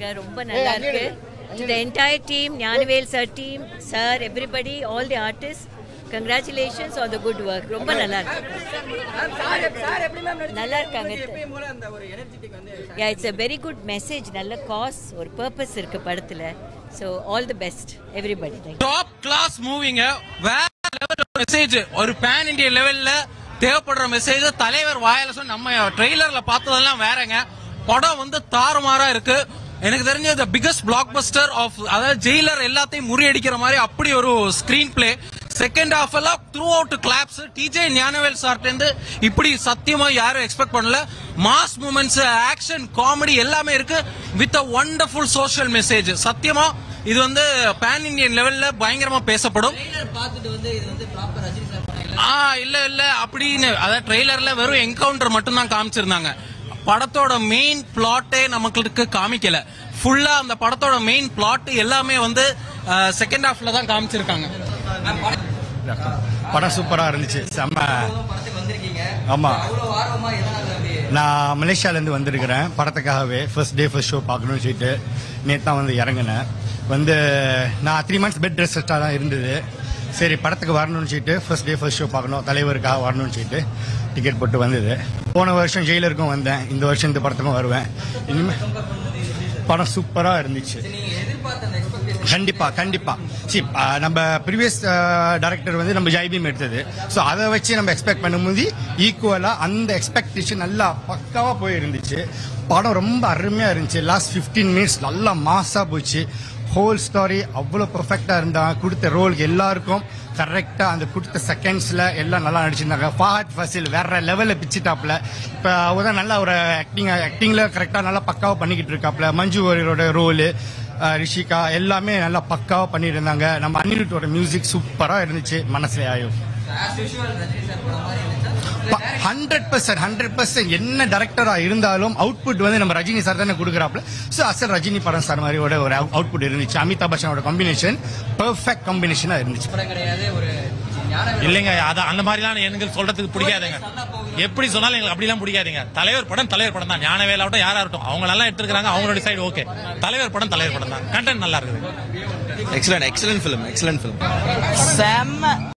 பண்ணியிருக்காங்க ரொம்ப நல்லா இருக்கு the entire team Gnanavel sir team sir everybody all the artist congratulations on the good work ரொம்ப நல்லா இருக்கு நல்லா இருக்காங்க yeah it's a very good message நல்ல காஸ் ஒரு பர்பஸ் இருக்கு படத்துல so all the best everybody thank top class மூவிங்க வேற லெவல் மெசேஜ் ஒரு பேன் இந்தியா லெவல்ல தேவைப்படுற மெசேஜ் தலைவர் வாயால சொன்ன நம்ம ட்ரெய்லர்ல பார்த்ததெல்லாம் வேறங்க படம் வந்து தாறுமாறா இருக்கு எனக்கு தெரிஞ்ச the biggest blockbuster of அதாவது ஜெயிலர் எல்லாத்தையும் முறியடிக்கிற மாதிரி அப்படி ஒரு ஸ்கிரீன் பிளே செகண்ட் ஹாஃப் எல்லாம் throughout claps TJ Gnanavel சார்ட் இருந்து இப்படி சத்தியமா யாரும் எக்ஸ்பெக்ட் பண்ணல மாஸ் மூமெண்ட்ஸ் ஆக்ஷன் காமெடி எல்லாமே இருக்கு with a wonderful social message சத்தியமா இது வந்து பேன் இந்தியன் லெவல்ல பயங்கரமா பேசப்படும் ஆ இல்ல இல்ல அப்படின்னு அதாவது ட்ரெய்லர்ல வெறும் என்கவுண்டர் மட்டும் தான் காமிச்சிருந்தாங்க படத்தோட மெயின் பிளாட்டே நமக்கு காமிக்கல ஃபுல்லா அந்த படத்தோட மெயின் பிளாட் எல்லாமே வந்து செகண்ட் ஹாஃப்ல தான் காமிச்சிருக்காங்க படம் சூப்பரா இருந்துச்சு செம்ம ஆமா நான் மலேசியால இருந்து வந்திருக்கிறேன் படத்துக்காகவே ஃபர்ஸ்ட் டே ஃபர்ஸ்ட் ஷோ பார்க்கணும்னு சொல்லிட்டு நேத்து தான் வந்து இறங்கினேன் வந்து நான் த்ரீ மந்த்ஸ் பெட் ரெஸ்டாக தான் இருந்தது சரி படத்துக்கு வரணும்னு சொல்லிட்டு ஃபர்ஸ்ட் டே ஃபர்ஸ்ட் ஷோ பார்க்கணும் தலைவருக்காக வரணும்னு சொல்லிட்டு டிக்கெட் போட்டு வந்தது போன வருஷம் ஜெயிலருக்கும் வந்தேன் இந்த வருஷம் இந்த படத்துக்கும் வருவேன் இனிமே படம் சூப்பரா இருந்துச்சு கண்டிப்பா கண்டிப்பா சி நம்ம ப்ரீவியஸ் டைரக்டர் வந்து நம்ம ஜைபீம் எடுத்தது ஸோ அதை வச்சு நம்ம எக்ஸ்பெக்ட் பண்ணும்போது ஈக்குவலா அந்த எக்ஸ்பெக்டேஷன் நல்லா பக்காவா போயிருந்துச்சு படம் ரொம்ப அருமையா இருந்துச்சு லாஸ்ட் 15 மினிட்ஸ் நல்லா மாஸா போச்சு ஹோல் ஸ்டாரி அவ்வளோ பெர்ஃபெக்டா இருந்தா கொடுத்த ரோலுக்கு எல்லாருக்கும் கரெக்டா அந்த கொடுத்த செகண்ட்ஸ்ல எல்லாம் நல்லா நடிச்சிருந்தாங்க ஃபாஹட் ஃபசில் வேற லெவல்ல பிச்சுட்டாப்ல இப்போ அவர் தான் நல்லா ஒரு ஆக்டிங் ஆக்டிங்ல கரெக்டா நல்லா பக்காவா பண்ணிக்கிட்டு இருக்காப்ல மஞ்சு வாரியரோட ரோலு ரிஷிகா எல்லாமே நல்லா பக்காவா பண்ணிட்டு இருந்தாங்க நம்ம அனிருட்டோட மியூசிக் சூப்பரா இருந்துச்சு மனசுல ஆயும் ஹண்ட்ரட் பர்சன்ட் ஹண்ட்ரட் பர்சன்ட் என்ன டேரக்டரா இருந்தாலும் அவுட்புட் வந்து நம்ம ரஜினி சார் தானே கொடுக்குறாப்ல ஸோ அசல் ரஜினி படம் சார் மாதிரியோட ஒரு அவுட்புட் இருந்துச்சு அமிதாப் பச்சனோட காம்பினேஷன் பெர்ஃபெக்ட் காம்பினேஷனா இருந்துச்சு இல்லைங்க அது அந்த மாதிரிலாம் எங்களுக்கு சொல்றதுக்கு பிடிக்காதுங்க எப்படி சொன்னாலும் எங்களுக்கு அப்படிலாம் பிடிக்காதுங்க தலைவர் படம் தலைவர் படம் தான் ஞானவேலாவட்டும் யாரா இருக்கட்டும் அவங்க நல்லா எடுத்துருக்காங்க அவங்களோட சைடு ஓகே தலைவர் படம் தலைவர் படம் தான் கண்டென்ட் நல்லா இருக்குது excellent excellent film excellent film செம்ம